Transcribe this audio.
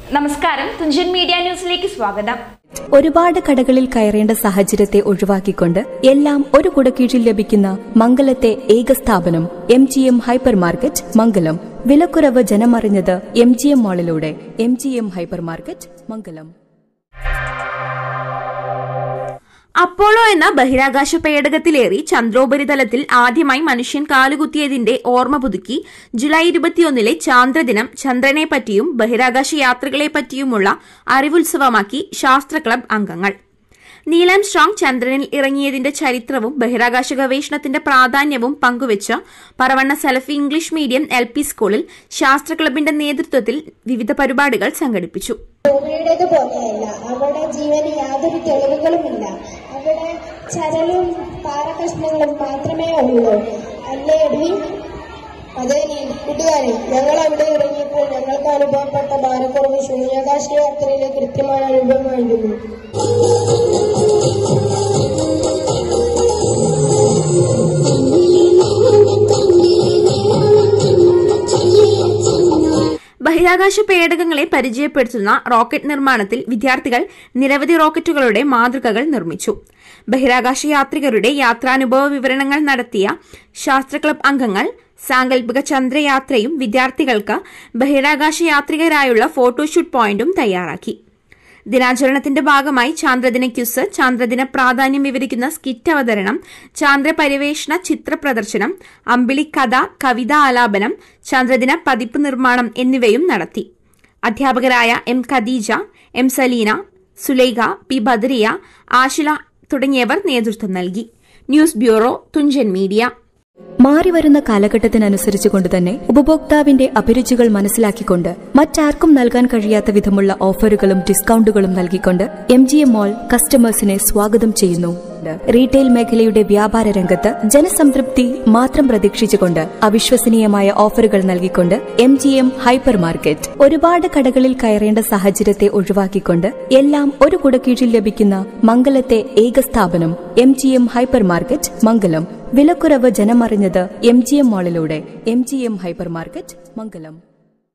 നമസ്കാരം തുഞ്ചൻ മീഡിയ ന്യൂസിലേക്ക് സ്വാഗതം ഒരുപാട് കടകളിൽ കയറേണ്ട സാഹചര്യത്തെ ഒഴിവാക്കിക്കൊണ്ട് എല്ലാം ഒരു കുടക്കീഴിൽ ലഭിക്കുന്ന മംഗലത്തെ ഏക സ്ഥാപനം M G M hypermarket Mangalam വിലക്കുറവ് ജനമറിഞ്ഞത് എം ജി എം മാളിലൂടെ M G M hypermarket Mangalam Apollo എന്ന ബഹിരാകാശ പേടകത്തിലേറി ചന്ദ്രോപരിതലത്തിൽ ആദ്യമായി മനുഷ്യൻ കാലുകുത്തിയതിന്റെ ഓർമ്മ പുതുക്കി ജൂലൈ ഇരുപത്തിയൊന്നിലെ ചാന്ദ്രദിനം ചന്ദ്രനെ പറ്റിയും ബഹിരാകാശ യാത്രകളെ പറ്റിയുമുള്ള അറിവുത്സവമാക്കി ശാസ്ത്ര ക്ലബ് അംഗങ്ങൾ നീലാം സ്ട്രോങ് ചന്ദ്രനിൽ ഇറങ്ങിയതിന്റെ ചരിത്രവും ബഹിരാകാശ ഗവേഷണത്തിന്റെ പ്രാധാന്യവും പങ്കുവച്ച് Paravanna Salafi English medium L P സ്കൂളിൽ ശാസ്ത്ര ക്ലബിന്റെ നേതൃത്വത്തിൽ വിവിധ പരിപാടികൾ സംഘടിപ്പിച്ചു ഭൂമിയുടേത് പോലെയല്ല അവിടെ ജീവന് യാതൊരു തെളിവുകളുമില്ല അവിടെ ചരലും പാറകഷ്ണങ്ങളും മാത്രമേ ഉള്ളൂ അല്ലേ എഡ്വിൻ അതെ നീ കൂട്ടുകാരെ ഞങ്ങൾ അവിടെ ഇറങ്ങിയപ്പോൾ ഞങ്ങൾക്ക് അനുഭവപ്പെട്ട ഭാരക്കുറവ് ശൂന്യാകാശ യാത്രയിലെ കൃത്യമായ അനുഭവമായിരുന്നു ബഹിരാകാശ പേടകങ്ങളെ പരിചയപ്പെടുത്തുന്ന റോക്കറ്റ് നിർമ്മാണത്തിൽ വിദ്യാർത്ഥികൾ നിരവധി റോക്കറ്റുകളുടെ മാതൃകകൾ നിർമ്മിച്ചു ബഹിരാകാശ യാത്രികരുടെ യാത്രാനുഭവ വിവരണങ്ങൾ നടത്തിയ ശാസ്ത്ര ക്ലബ് അംഗങ്ങൾ സാങ്കല്പിക ചന്ദ്രയാത്രയും വിദ്യാർത്ഥികൾക്ക് ബഹിരാകാശ യാത്രികരായുള്ള ഫോട്ടോഷൂട്ട് പോയിന്റും തയ്യാറാക്കി ദിനാചരണത്തിന്റെ ഭാഗമായി ചാന്ദ്രദിന ക്യുസ് ചാന്ദ്രദിന പ്രാധാന്യം വിവരിക്കുന്ന സ്കിറ്റ് അവതരണം ചാന്ദ്ര പരിവേഷണ ചിത്ര പ്രദർശനം അമ്പിളി കഥ കവിത ആലാപനം ചാന്ദ്രദിന പതിപ്പ് നിർമ്മാണം എന്നിവയും നടത്തി അധ്യാപകരായ M Khadeeja M Saleena Sulaikha P Badariya Ashila തുടങ്ങിയവർ നേതൃത്വം നൽകി ന്യൂസ് ബ്യൂറോ തുഞ്ചൻ മീഡിയ മാറിവരുന്ന കാലഘട്ടത്തിനനുസരിച്ചുകൊണ്ട് തന്നെ ഉപഭോക്താവിന്റെ അഭിരുചികൾ മനസ്സിലാക്കിക്കൊണ്ട് മറ്റാർക്കും നൽകാൻ കഴിയാത്ത വിധമുള്ള ഓഫറുകളും ഡിസ്കൗണ്ടുകളും നൽകിക്കൊണ്ട് എം ജി എം മോൾ കസ്റ്റമേഴ്സിനെ സ്വാഗതം ചെയ്യുന്നു റീറ്റെയിൽ മേഖലയുടെ വ്യാപാര രംഗത്ത് ജനസംതൃപ്തി മാത്രം പ്രതീക്ഷിച്ചുകൊണ്ട് അവിശ്വസനീയമായ ഓഫറുകൾ നൽകിക്കൊണ്ട് M G M hypermarket ഒരുപാട് കടകളിൽ കയറേണ്ട സാഹചര്യത്തെ ഒഴിവാക്കിക്കൊണ്ട് എല്ലാം ഒരു കുടക്കീഴിൽ ലഭിക്കുന്ന മംഗലത്തെ ഏക സ്ഥാപനം M G M hypermarket Mangalam വിലക്കുറവ് ജനമറിഞ്ഞത് എം ജി എം മാളിലൂടെ M G M hypermarket മംഗലം